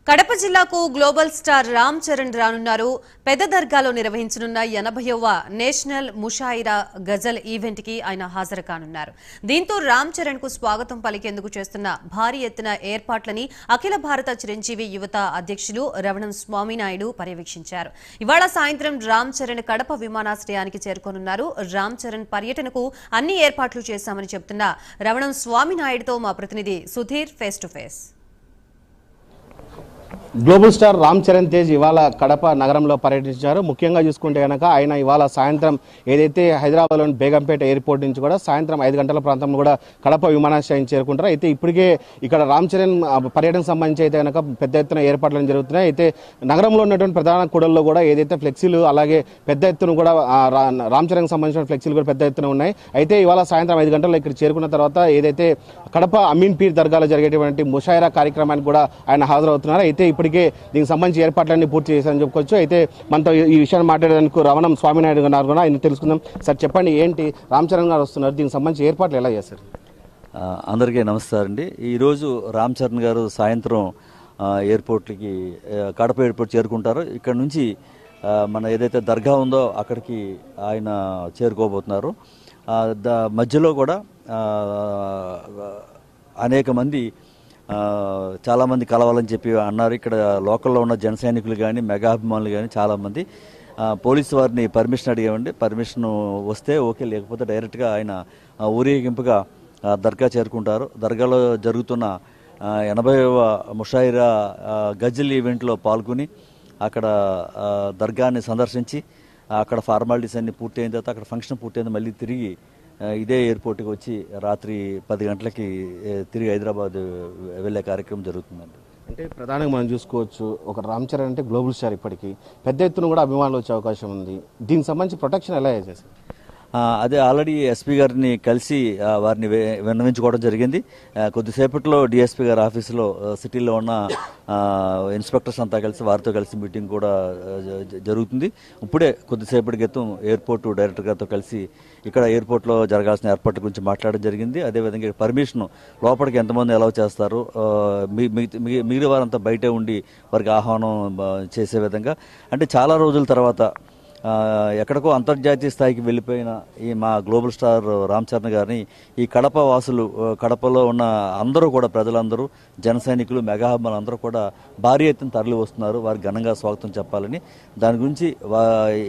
కడప జిల్లాకు global star Ram Charan రానున్నారు పెద్ద దర్గాలో నిర్వహించనున్న ఎనభైవ నేషనల్ ముషాయిరా గజల్ ఈవెంట్ కి ఆయన హాజరు కానున్నారు దీంతో రామ్ చరణ్ కు స్వాగతం పలికేందుకు చేస్తున్న భారీ ఎత్తున ఏర్పాట్లని అఖిల భారత చిరంజీవి యువత అధ్యక్షులు రవణం స్వామినాయుడు పర్యవేక్షించారు ఇవాళ సాయంత్రం రామ్ చరణ్ కడప విమానాశ్రయానికి చేరుకోనున్నారు రామ్ చరణ్ పర్యటనకు అన్ని ఏర్పాట్లు చేశామని చెబుతున్న రవణం స్వామినాయుడుతో మా ప్రతినిధి Sudheer face to face global star Ram Charan Tej ఇవాళ కడప నగరంలో పర్యటించారు ముఖ్యంగా చూసుకుంటే కనుక ఆయన ఇవాళ సాయంత్రం ఏదైతే హైదరాబాద్లోని బేగంపేట ఎయిర్పోర్ట్ నుంచి కూడా సాయంత్రం ఐదు గంటల ప్రాంతంలో కూడా కడప విమానాశ్రయం చేరుకుంటారు అయితే ఇప్పటికే ఇక్కడ రామ్ చరణ్ ఆ, పర్యటనకు సంబంధించి అయితే కనుక పెద్ద ఎత్తున ఏర్పాట్లు జరుగుతున్నాయి అయితే నగరంలో ఉన్నటువంటి ప్రధాన కూడల్లో కూడా ఏదైతే ఫ్లెక్సీలు అలాగే పెద్ద ఎత్తున కూడా ఆ, రా- రామ్ చరణ్కి సంబంధించిన ఫ్లెక్సీలు కూడా పెద్ద ఎత్తున ఉన్నాయి అయితే ఇవాళ సాయంత్రం ఐదు గంటల్లో ఇక్కడ చేరుకున్న తర్వాత ఏదైతే కడప అమీన్ పీర్ దర్గాలో జరిగేటువంటి ముషాయిరా కార్యక్రమానికి కూడా ఆయన హాజరవుతున్నారు అయితే ఇప్పటికే దీనికి సంబంధించి ఏర్పాట్లన్నీ పూర్తి చేశారని చెప్పుకోవచ్చు అయితే మనతో ఈ- ఈ విషయాన్ని మాట్లాడేందుకు రవణం స్వామినాయుడు గారు కూడా ఆయన తెలుసుకుందాం సార్ చెప్పండి ఏంటి రామ్ చరణ్ గారు వస్తున్నారు దీనికి సంబంధించి ఏర్పాట్లు ఎలా చేశారు ఆ, అందరికీ నమస్కారం అండి ఈరోజు రామ్ చరణ్ గారు సాయంత్రం ఆ, ఎయిర్పోర్ట్కి ఆ, కడప ఎయిర్పోర్ట్ చేరుకుంటారు ఇక్కడ నుంచి ఆ, మన ఏదైతే దర్గా ఉందో అక్కడికి ఆయన చేరుకోబోతున్నారు ఆ, ద మధ్యలో కూడా ఆ, అనేక మంది ఆ, చాలామంది కలవాలని చెప్పి అన్నారు ఇక్కడ లోకల్లో ఉన్న జన సైనికులు కానీ మెగా అభిమానులు కానీ చాలామంది ఆ, పోలీసు వారిని పర్మిషన్ అడిగామండి పర్మిషన్ వస్తే ఓకే లేకపోతే డైరెక్ట్గా ఆయన ఆ, ఊరేగింపుగా ఆ, దర్గా చేరుకుంటారు దర్గాలో జరుగుతున్న ఆ, ఎనభైవ ముషాయిరా ఆ, గజల్ ఈవెంట్లో పాల్గొని అక్కడ ఆ, దర్గాని సందర్శించి అక్కడ ఫార్మాలిటీస్ అన్ని పూర్తయిన తర్వాత అక్కడ ఫంక్షన్ పూర్తయిన మళ్ళీ తిరిగి ఆ, ఇదే ఎయిర్పోర్ట్కి వచ్చి రాత్రి పది గంటలకి ఏ, తిరిగి హైదరాబాద్ వెళ్ళే కార్యక్రమం జరుగుతుందండి అంటే ప్రధానంగా మనం చూసుకోవచ్చు ఒక రామ్ చరణ్ అంటే గ్లోబల్ స్టార్ ఇప్పటికీ పెద్ద ఎత్తున కూడా అభిమానులు వచ్చే అవకాశం ఉంది దీనికి సంబంధించి ప్రొటెక్షన్ ఎలా చేశారు ఆ, అదే ఆల్రెడీ ఎస్పీ గారిని కలిసి ఆ, వారిని వే- విన్నవించుకోవడం జరిగింది ఆ, కొద్దిసేపట్లో డిఎస్పీ గారి ఆఫీసులో ఆ, సిటీలో ఉన్న ఆ, ఇన్స్పెక్టర్స్ అంతా కలిసి వారితో కలిసి మీటింగ్ కూడా ఆ, జ- జ- జరుగుతుంది ఇప్పుడే కొద్దిసేపటి క్రితం ఎయిర్పోర్ట్ డైరెక్టర్ గారితో కలిసి ఇక్కడ ఎయిర్పోర్ట్లో జరగాల్సిన ఏర్పాట్ల గురించి మాట్లాడడం జరిగింది అదేవిధంగా పర్మిషన్ లోపలికి ఎంతమంది అలౌ చేస్తారు ఆ, మీ- మిగతా- మిగి- మిగిలిన వారంతా బయటే ఉండి వారికి ఆహ్వానం ఆ, చేసే విధంగా అంటే చాలా రోజుల తర్వాత ఆ, ఎక్కడికో అంతర్జాతీయ స్థాయికి వెళ్ళిపోయిన ఈ మా గ్లోబల్ స్టార్ రామ్ చరణ్ గారిని ఈ కడప వాసులు ఆ, కడపలో ఉన్న అందరూ కూడా ప్రజలందరూ జన సైనికులు మెగా అభిమానులు అందరూ కూడా భారీ ఎత్తున తరలి వస్తున్నారు వారికి ఘనంగా స్వాగతం చెప్పాలని దాని గురించి వా-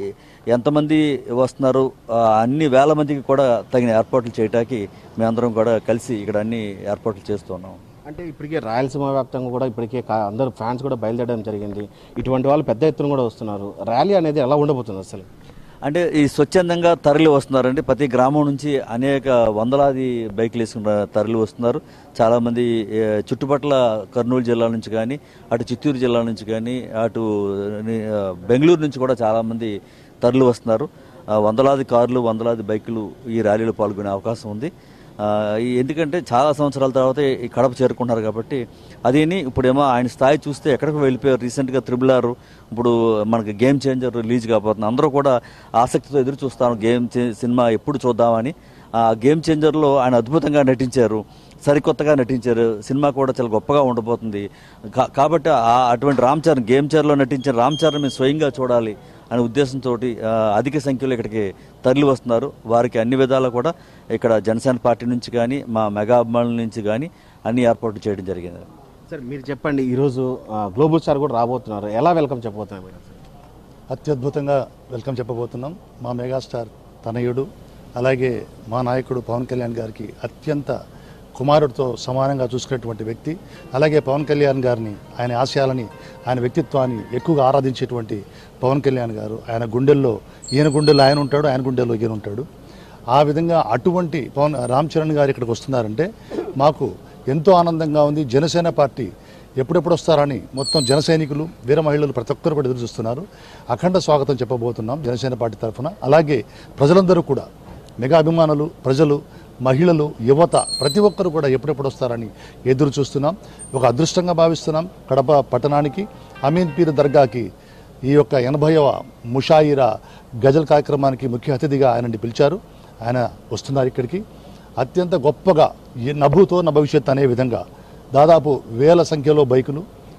ఎంతమంది వస్తున్నారు ఆ, అన్ని వేల మందికి కూడా తగిన ఏర్పాట్లు చేయటానికి మేమందరం కూడా కలిసి ఇక్కడ అన్ని ఏర్పాట్లు చేస్తున్నాం అంటే ఇప్పటికే రాయలసీమ వ్యాప్తంగా కూడా ఇప్పటికే కా- అందరూ ఫ్యాన్స్ కూడా బయలుదేరడం జరిగింది ఇటువంటి వాళ్ళు పెద్ద ఎత్తున కూడా వస్తున్నారు ర్యాలీ అనేది ఎలా ఉండబోతుంది అసలు అంటే ఈ స్వచ్ఛందంగా తరలి వస్తున్నారండి ప్రతి గ్రామం నుంచి అనేక వందలాది బైకులు వేసుకున్న తరలి వస్తున్నారు చాలామంది ఏ, చుట్టుపక్కల కర్నూలు జిల్లా నుంచి కానీ అటు చిత్తూరు జిల్లా నుంచి కానీ అటు ని- ఆ, బెంగళూరు నుంచి కూడా చాలామంది తరలి వస్తున్నారు ఆ, వందలాది కార్లు వందలాది బైకులు ఈ ర్యాలీలో పాల్గొనే అవకాశం ఉంది ఆ, ఈ- ఎందుకంటే చాలా సంవత్సరాల తర్వాత ఈ కడప చేరుకుంటున్నారు కాబట్టి అదేని ఇప్పుడేమో ఆయన స్థాయి చూస్తే ఎక్కడికి వెళ్ళిపోయారు రీసెంట్గా త్రిబుల్ ఆర్ ఇప్పుడు మనకి గేమ్ చేంజర్ రిలీజ్ కాబోతుంది అందరూ కూడా ఆసక్తితో ఎదురు చూస్తాను గేమ్ చే- సినిమా ఎప్పుడు చూద్దామని ఆ గేమ్ చేంజర్లో ఆయన అద్భుతంగా నటించారు సరికొత్తగా నటించారు సినిమా కూడా చాలా గొప్పగా ఉండబోతుంది కా- కాబట్టి ఆ- అటువంటి రామ్ చరణ్ గేమ్ చరణ్లో నటించిన రామ్ చరణ్ మేము స్వయంగా చూడాలి అనే ఉద్దేశంతో అధిక సంఖ్యలో ఇక్కడికి తరలి వస్తున్నారు వారికి అన్ని విధాలా కూడా ఇక్కడ జనసేన పార్టీ నుంచి కానీ మా మెగా అభిమానుల నుంచి కానీ అన్ని ఏర్పాట్లు చేయడం జరిగింది సార్ మీరు చెప్పండి ఈరోజు ఆ, గ్లోబల్ స్టార్ కూడా రాబోతున్నారు ఎలా వెల్కమ్ చెప్పబోతున్నారు మీరు అసలు? అత్యద్భుతంగా వెల్కమ్ చెప్పబోతున్నాం మా మెగాస్టార్ తనయుడు అలాగే మా నాయకుడు పవన్ కళ్యాణ్ గారికి అత్యంత కుమారుడితో సమానంగా చూసుకునేటువంటి వ్యక్తి అలాగే పవన్ కళ్యాణ్ గారిని ఆయన ఆశయాలని ఆయన వ్యక్తిత్వాన్ని ఎక్కువగా ఆరాధించేటువంటి పవన్ కళ్యాణ్ గారు ఆయన గుండెల్లో ఈయన గుండెల్లో ఆయన ఉంటాడు ఆయన గుండెల్లో ఈయన ఉంటాడు ఆ విధంగా అటువంటి పవన్ రామ్ చరణ్ గారు ఇక్కడికి వస్తున్నారంటే మాకు ఎంతో ఆనందంగా ఉంది జనసేన పార్టీ ఎప్పుడెప్పుడు వస్తారని మొత్తం జన సైనికులు వీర మహిళలు ప్రతి ఒక్కరు కూడా ఎదురు చూస్తున్నారు అఖండ స్వాగతం చెప్పబోతున్నాం జనసేన పార్టీ తరఫున అలాగే ప్రజలందరూ కూడా మెగా అభిమానులు ప్రజలు మహిళలు యువత ప్రతి ఒక్కరు కూడా ఎప్పుడెప్పుడు వస్తారని ఎదురు చూస్తున్నాం ఒక అదృష్టంగా భావిస్తున్నాం కడప పట్టణానికి అమీన్ పీర్ దర్గాకి ఈ యొక్క ఎనభైవ ముషాయిరా గజల్ కార్యక్రమానికి ముఖ్య అతిథిగా ఆయనని పిలిచారు ఆయన వస్తున్నారు ఇక్కడికి అత్యంత గొప్పగా ఈ నభూతో నా భవిష్యత్ అనే విధంగా దాదాపు వేల సంఖ్యలో బైకులు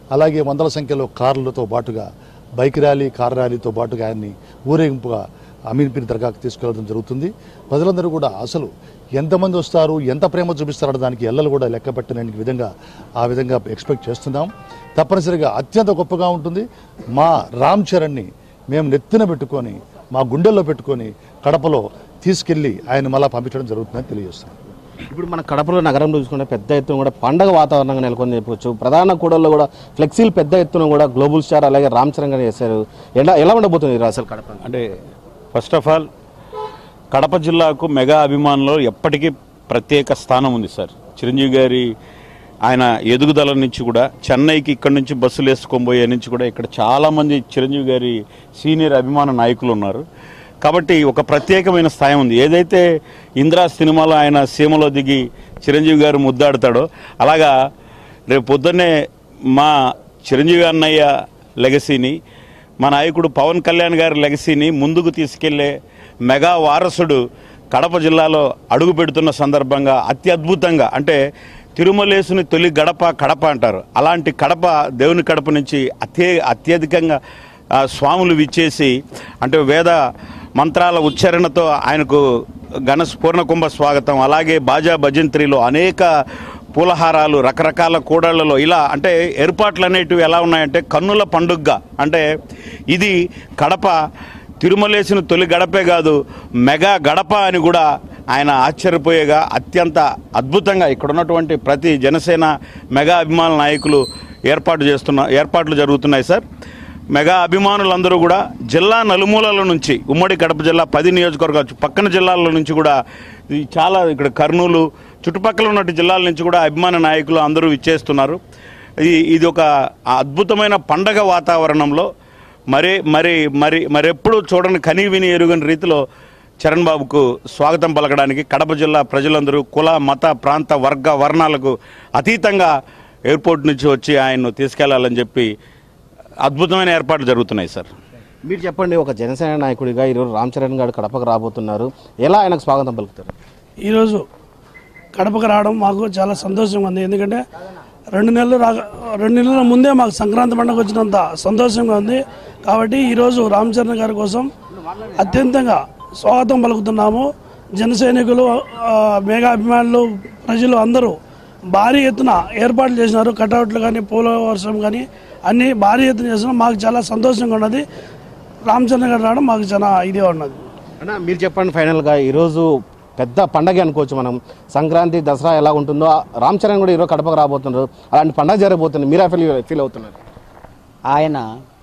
అలాగే వందల సంఖ్యలో కార్లతో పాటుగా బైక్ ర్యాలీ కార్ ర్యాలీతో పాటుగా ఆయన్ని ఊరేగింపుగా అమీర్పీర్ దర్గాకు తీసుకెళ్లడం జరుగుతుంది ప్రజలందరూ కూడా అసలు ఎంతమంది వస్తారు ఎంత ప్రేమ చూపిస్తారో దానికి ఎల్లలు కూడా లెక్క పెట్టలేని విధంగా ఆ విధంగా ఎక్స్పెక్ట్ చేస్తున్నాం తప్పనిసరిగా అత్యంత గొప్పగా ఉంటుంది మా రామ్ చరణ్ని మేము నెత్తిన పెట్టుకొని మా గుండెల్లో పెట్టుకొని కడపలో తీసుకెళ్లి ఆయన మళ్ళా పంపించడం జరుగుతుందని తెలియజేస్తున్నాం ఇప్పుడు మన కడపలో నగరంలో చూసుకుంటే పెద్ద ఎత్తున కూడా పండగ వాతావరణంగా నెలకొని చెప్పవచ్చు ప్రధాన కూడల్లో కూడా ఫ్లెక్సీలు పెద్ద ఎత్తున కూడా గ్లోబల్ స్టార్ అలాగే రామ్ చరణ్ గారు చేశారు ఎలా ఎలా ఉండబోతుంది ఈరోజు అసలు కడప అంటే ఫస్ట్ ఆఫ్ ఆల్ కడప జిల్లాకు మెగా అభిమానులు ఎప్పటికీ ప్రత్యేక స్థానం ఉంది సార్ చిరంజీవి గారి ఆయన ఎదుగుదల నుంచి కూడా చెన్నైకి ఇక్కడ నుంచి బస్సులు వేసుకొని పోయే నుంచి కూడా ఇక్కడ చాలామంది చిరంజీవి గారి సీనియర్ అభిమాన నాయకులు ఉన్నారు కాబట్టి ఒక ప్రత్యేకమైన స్థాయి ఉంది ఏదైతే ఇంద్రా సినిమాలో ఆయన సీమలో దిగి చిరంజీవి గారు ముద్దాడతాడో అలాగా రేపు పొద్దున్నే మా చిరంజీవి అన్నయ్య లెగసీని మా నాయకుడు పవన్ కళ్యాణ్ గారి లెగసీని ముందుకు తీసుకెళ్లే మెగా వారసుడు కడప జిల్లాలో అడుగు పెడుతున్న సందర్భంగా అత్యద్భుతంగా అంటే తిరుమలేసుని తొలి గడప కడప అంటారు అలాంటి కడప దేవుని కడప నుంచి అత్య అత్యధికంగా ఆ, స్వాములు విచ్చేసి అంటే వేద మంత్రాల ఉచ్చారణతో ఆయనకు ఘన పూర్ణకుంభ స్వాగతం అలాగే బాజా భజంత్రిలో అనేక పూలహారాలు రకరకాల కూడళ్లలో ఇలా అంటే ఏర్పాట్లు అనేటివి ఎలా ఉన్నాయంటే కన్నుల పండుగగా అంటే ఇది కడప తిరుమలేసిన తొలి గడపే కాదు మెగా గడప అని కూడా ఆయన ఆశ్చర్యపోయేగా అత్యంత అద్భుతంగా ఇక్కడ ఉన్నటువంటి ప్రతి జనసేన మెగా అభిమాన నాయకులు ఏర్పాటు చేస్తున్న ఏర్పాట్లు జరుగుతున్నాయి సార్ మెగా అభిమానులందరూ కూడా జిల్లా నలుమూలల నుంచి ఉమ్మడి కడప జిల్లా పది నియోజకవర్గాలు పక్కన జిల్లాల నుంచి కూడా ఈ చాలా ఇక్కడ కర్నూలు చుట్టుపక్కల ఉన్న జిల్లాల నుంచి కూడా అభిమాన నాయకులు అందరూ ఇచ్చేస్తున్నారు ఇది ఇది ఒక అద్భుతమైన పండగ వాతావరణంలో మరి మరి మరి మరెప్పుడు చూడని కని విని ఎరుగని రీతిలో చరణ్ బాబుకు స్వాగతం పలకడానికి కడప జిల్లా ప్రజలందరూ కుల మత ప్రాంత వర్గ వర్ణాలకు అతీతంగా ఎయిర్పోర్ట్ నుంచి వచ్చి ఆయన్ను తీసుకెళ్లాలని చెప్పి అద్భుతమైన ఏర్పాట్లు జరుగుతున్నాయి సార్ మీరు చెప్పండి ఒక జనసేన నాయకుడిగా ఈరోజు రామ్ చరణ్ గారు కడపకు రాబోతున్నారు ఎలా ఆయనకు స్వాగతం పలుకుతారు ఈరోజు కడపకు రావడం మాకు చాలా సంతోషంగా ఉంది ఎందుకంటే రెండు నెలలు రా రెండు నెలల ముందే మాకు సంక్రాంతి పండుగ వచ్చినంత సంతోషంగా ఉంది కాబట్టి ఈరోజు రామ్ చరణ్ గారి కోసం అత్యంతంగా స్వాగతం పలుకుతున్నాము జన సైనికులు ఆ, మేఘా అభిమానులు ప్రజలు అందరూ భారీ ఎత్తున ఏర్పాట్లు చేసినారు కటౌట్లు కానీ పూల వర్షం కానీ అన్ని భారీ ఎత్తున చేసినారు మాకు చాలా సంతోషంగా ఉన్నది రామ్ చరణ్ గారు రావడం మాకు చాలా ఇదిగా ఉన్నది అన్న మీరు చెప్పండి ఫైనల్గా ఈరోజు పెద్ద పండగ అనుకోవచ్చు మనం సంక్రాంతి దసరా ఎలా ఉంటుందో రామ్ చరణ్ కూడా ఈరోజు కడపకు రాబోతున్నారు అలాంటి పండగ జరగబోతుంది మీరే ఫీల్ ఫీల్ అవుతున్నారు ఆయన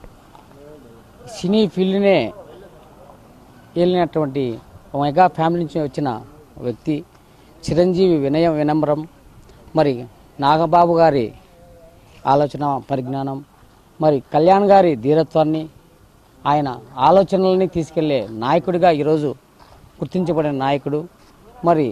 సినీ ఫీల్డ్నే వెళ్ళినటువంటి ఒక మెగా ఫ్యామిలీ నుంచి వచ్చిన వ్యక్తి చిరంజీవి వినయం వినమ్రం మరి నాగబాబు గారి ఆలోచన పరిజ్ఞానం మరి కళ్యాణ్ గారి ధీరత్వాన్ని ఆయన ఆలోచనల్ని తీసుకెళ్లే నాయకుడిగా ఈరోజు గుర్తించబడిన నాయకుడు మరి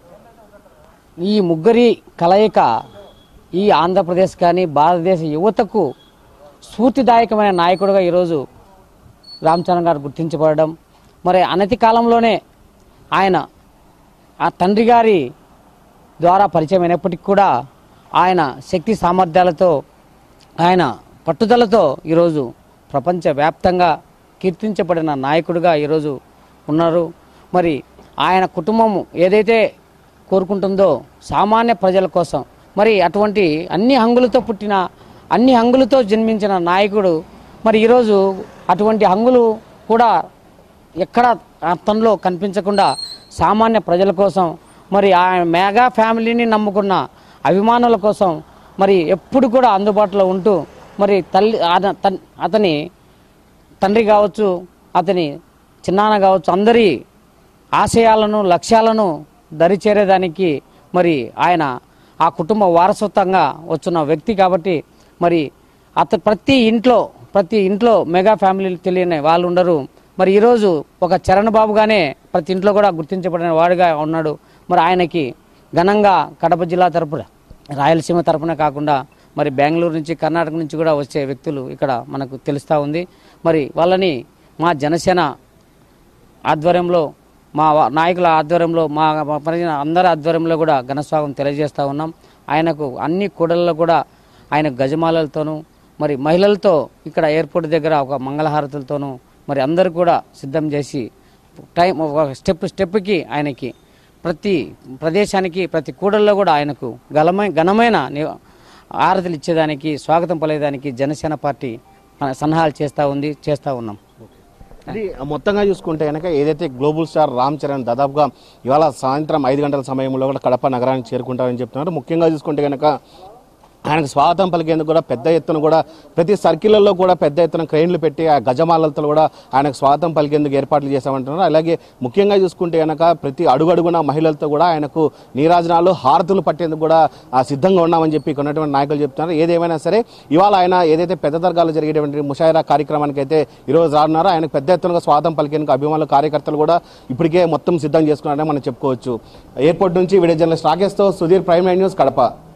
ఈ ముగ్గురి కలయిక ఈ ఆంధ్రప్రదేశ్ కానీ భారతదేశ యువతకు స్ఫూర్తిదాయకమైన నాయకుడిగా ఈరోజు రామ్ చరణ్ గారు గుర్తించబడడం మరి అనతి కాలంలోనే ఆయన ఆ తండ్రి గారి ద్వారా పరిచయం అయినప్పటికీ కూడా ఆయన శక్తి సామర్థ్యాలతో ఆయన పట్టుదలతో ఈరోజు ప్రపంచవ్యాప్తంగా కీర్తించబడిన నాయకుడిగా ఈరోజు ఉన్నారు మరి ఆయన కుటుంబం ఏదైతే కోరుకుంటుందో సామాన్య ప్రజల కోసం మరి అటువంటి అన్ని హంగులతో పుట్టిన అన్ని హంగులతో జన్మించిన నాయకుడు మరి ఈరోజు అటువంటి హంగులు కూడా ఎక్కడ తనలో కనిపించకుండా సామాన్య ప్రజల కోసం మరి ఆ మెగా ఫ్యామిలీని నమ్ముకున్న అభిమానుల కోసం మరి ఎప్పుడు కూడా అందుబాటులో ఉంటూ మరి తల్లి అత- తన్- అతని తండ్రి కావచ్చు అతని చిన్నాన్న కావచ్చు అందరి ఆశయాలను లక్ష్యాలను దరిచేరేదానికి మరి ఆయన ఆ కుటుంబ వారసత్వంగా వచ్చిన వ్యక్తి కాబట్టి మరి అత ప్రతి ఇంట్లో ప్రతి ఇంట్లో మెగా ఫ్యామిలీలు తెలియని వాళ్ళు ఉండరు మరి ఈరోజు ఒక చరణ్ బాబుగానే ప్రతి ఇంట్లో కూడా గుర్తించబడిన వాడుగా ఉన్నాడు మరి ఆయనకి ఘనంగా కడప జిల్లా తరపున రాయలసీమ తరపున కాకుండా మరి బెంగళూరు నుంచి కర్ణాటక నుంచి కూడా వచ్చే వ్యక్తులు ఇక్కడ మనకు తెలుస్తూ ఉంది మరి వాళ్ళని మా జనసేన ఆధ్వర్యంలో మా వా- నాయకుల ఆధ్వర్యంలో మా మా ప్రజల అందరి ఆధ్వర్యంలో కూడా ఘనస్వాగతం తెలియజేస్తూ ఉన్నాం ఆయనకు అన్ని కూడల్లో కూడా ఆయన గజమాలలతోనూ మరి మహిళలతో ఇక్కడ ఎయిర్పోర్ట్ దగ్గర ఒక మంగళహారతులతోనూ మరి అందరూ కూడా సిద్ధం చేసి టైం ఒక స్టెప్ స్టెప్కి ఆయనకి ప్రతి ప్రదేశానికి ప్రతి కూడల్లో కూడా ఆయనకు గలమై ఘనమైన ని- ఆరతులు ఇచ్చేదానికి స్వాగతం పలేదానికి జనసేన పార్టీ సన్నాహాలు చేస్తూ ఉంది చేస్తూ ఉన్నాం ఇది మొత్తంగా చూసుకుంటే కనుక ఏదైతే గ్లోబల్ స్టార్ రామ్ చరణ్ దాదాపుగా ఇవాళ సాయంత్రం ఐదు గంటల సమయంలో కూడా కడప నగరానికి చేరుకుంటారని చెప్తున్నారు ముఖ్యంగా చూసుకుంటే కనుక ఆయనకు స్వాగతం పలికేందుకు కూడా పెద్ద ఎత్తున కూడా ప్రతి సర్కిళ్లలో కూడా పెద్ద ఎత్తున క్రెయిన్లు పెట్టి ఆ గజమాలతో కూడా ఆయనకు స్వాగతం పలికేందుకు ఏర్పాట్లు చేశామంటున్నారు అలాగే ముఖ్యంగా చూసుకుంటే కనుక ప్రతి అడుగడుగున మహిళలతో కూడా ఆయనకు నీరాజనాలు హారతులు పట్టేందుకు కూడా ఆ, సిద్ధంగా ఉన్నామని చెప్పి ఇక్కడ ఉన్నటువంటి నాయకులు చెప్తున్నారు ఏదేమైనా సరే ఇవాళ ఆయన ఏదైతే పెద్ద దర్గాలో జరిగేటువంటి ముషాయిరా కార్యక్రమానికి అయితే ఈరోజు రానున్నారో ఆయనకు పెద్ద ఎత్తున స్వాగతం పలికేందుకు అభిమానులు కార్యకర్తలు కూడా ఇప్పటికే మొత్తం సిద్ధం చేసుకున్నారని మనం చెప్పుకోవచ్చు ఎయిర్పోర్ట్ నుంచి వీడియో జర్నలిస్ట్ రాకేష్తో Sudheer prime nine news Kadapa